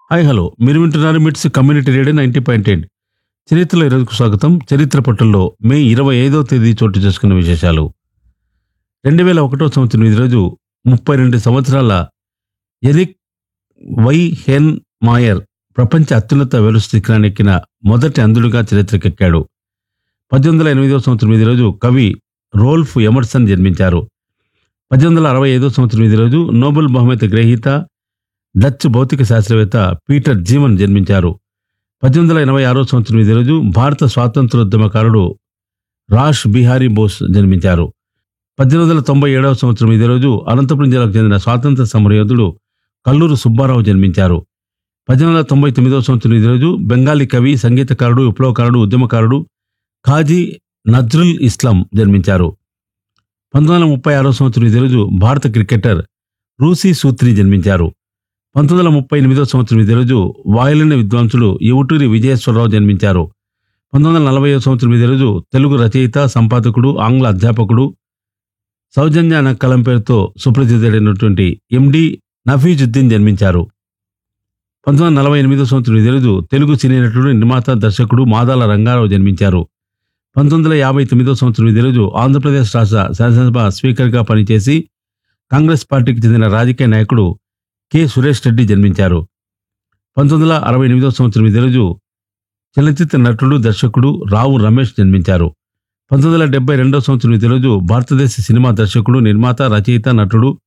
hi hello మీరు వింటున్నారు MITS community radio ninety point eight చరిత్రలో ఈరోజుకు స్వాగతం చరిత్ర పట్టణంలో మే ఇరవై ఐదవ తేదీ చోటు చేసుకున్న విశేషాలు రెండు వేల ఒకటో సంవత్సరం ఈ రోజు ముప్పై రెండు సంవత్సరాల ఎరిక్ వై హెన్ మాయర్ ప్రపంచ అత్యున్నత వెలుసు శిఖరాన్ని ఎక్కిన మొదటి అంధుడుగా చరిత్రకెక్కాడు పద్దెనిమిది వందల ఎనిమిదవ సంవత్సరం ఈ రోజు కవి రోల్ఫ్ ఎమర్సన్ జన్మించారు పద్దెనిమిది వందల అరవై ఐదో సంవత్సరం ఈ రోజు నోబెల్ బహుమతి గ్రహీత డచ్ భౌతిక శాస్త్రవేత్త పీటర్ జీవన్ జన్మించారు పద్దెనిమిది వందల ఎనభై ఆరో సంవత్సరం ఇదే రోజు భారత స్వాతంత్రోద్యమకారుడు రాష్ బిహారీ బోస్ జన్మించారు పద్దెనిమిది వందల తొంభై ఏడవ సంవత్సరం ఇదే రోజు అనంతపురం జిల్లాకు చెందిన స్వాతంత్ర సమరయోధుడు కల్లూరు సుబ్బారావు జన్మించారు పద్దెనిమిది వందల తొంభై తొమ్మిదవ సంవత్సరం ఇదే రోజు బెంగాలీ కవి సంగీతకారుడు విప్లవకారుడు ఉద్యమకారుడు ఖాజీ నజ్రుల్ ఇస్లాం జన్మించారు పంతొమ్మిది వందల ముప్పై ఆరో సంవత్సరం ఇదే రోజు భారత క్రికెటర్ రూసీ సూత్రి జన్మించారు పంతొమ్మిది వందల ముప్పై ఎనిమిదో సంవత్సరం ఇదే రోజు వాయులిన విద్వాంసుడు యువటూరి విజయేశ్వరరావు జన్మించారు పంతొమ్మిది వందల నలభై సంవత్సరం ఇదే రోజు తెలుగు రచయిత సంపాదకుడు ఆంగ్ల అధ్యాపకుడు సౌజన్య అన్న కలం పేరుతో సుప్రసిద్ధుడైనటువంటి ఎండి నఫీజుద్దీన్ జన్మించారు పంతొమ్మిది వందల నలభై ఎనిమిదో సంవత్సరం ఇదే రోజు తెలుగు సినీ నటుడు నిర్మాత దర్శకుడు మాదాల రంగారావు జన్మించారు పంతొమ్మిది వందల యాభై తొమ్మిదో సంవత్సరం ఇదే రోజు ఆంధ్రప్రదేశ్ రాష్ట్ర శాసనసభ స్పీకర్గా పనిచేసి కాంగ్రెస్ పార్టీకి చెందిన రాజకీయ నాయకుడు కె సురేష్ రెడ్డి జన్మించారు పంతొమ్మిది వందల అరవై ఎనిమిదో సంవత్సరం ఇదే రోజు చలచిత్ర నటుడు దర్శకుడు రావు రమేష్ జన్మించారు పంతొమ్మిది వందల డెబ్బై రెండో సంవత్సరం ఇదే రోజు భారతదేశ సినిమా దర్శకుడు నిర్మాత రచయిత నటుడు